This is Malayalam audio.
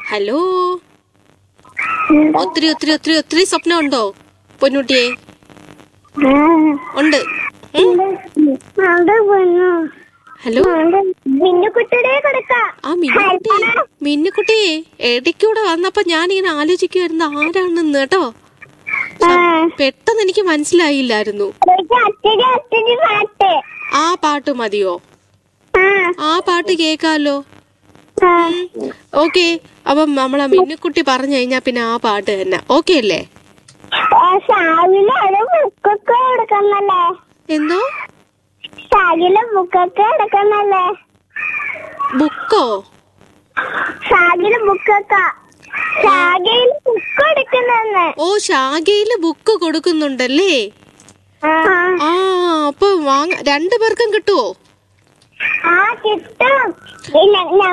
ഹലോ ഒത്തിരി ഒത്തിരി ഒത്തിരി ഒത്തിരി സ്വപ്നം ഉണ്ടോ പൊന്നുട്ടിയെ ഉണ്ട് ഉം. ഹലോ മിന്നുകുട്ടിയുടെ കൊടുക്കാം ആ മിന്നുകുട്ടി മിന്നുകുട്ടിയെ ഇടയ്ക്കൂടെ വന്നപ്പോ ഞാനിങ്ങനെ ആലോചിക്കുമായിരുന്നു ആരാണെന്ന് കേട്ടോ പെട്ടെന്ന് എനിക്ക് മനസ്സിലായില്ലായിരുന്നു അച്ഛന് അച്ഛന് പാട്ട് ആ പാട്ട് മതിയോ ആ ആ പാട്ട് കേക്കാലോ ആ ഓക്കെ അപ്പം നമ്മളെ മിന്നുക്കുട്ടി പറഞ്ഞു കഴിഞ്ഞാ പിന്നെ ആ പാട്ട് തന്നെ ഓക്കെ അല്ലേ ഷാവിലെ അത് ബുക്കൊക്കെ എടുക്കുന്നല്ലേ എന്തോ ഷാഗിലെ ബുക്കൊക്കെ എടുക്കുന്നല്ലേ ബുക്കോ ഷാഗിലെ ബുക്കൊക്കെ ഷാഗയിൽ ബുക്ക് എടുക്കുന്നെന്ന് ഓ ശാഖയില് ബുക്ക് കൊടുക്കുന്നുണ്ടല്ലേ ആ അപ്പൊ വാങ്ങ രണ്ടു പേർക്കും കിട്ടുവോ ആ കിട്ടും ഇല്ല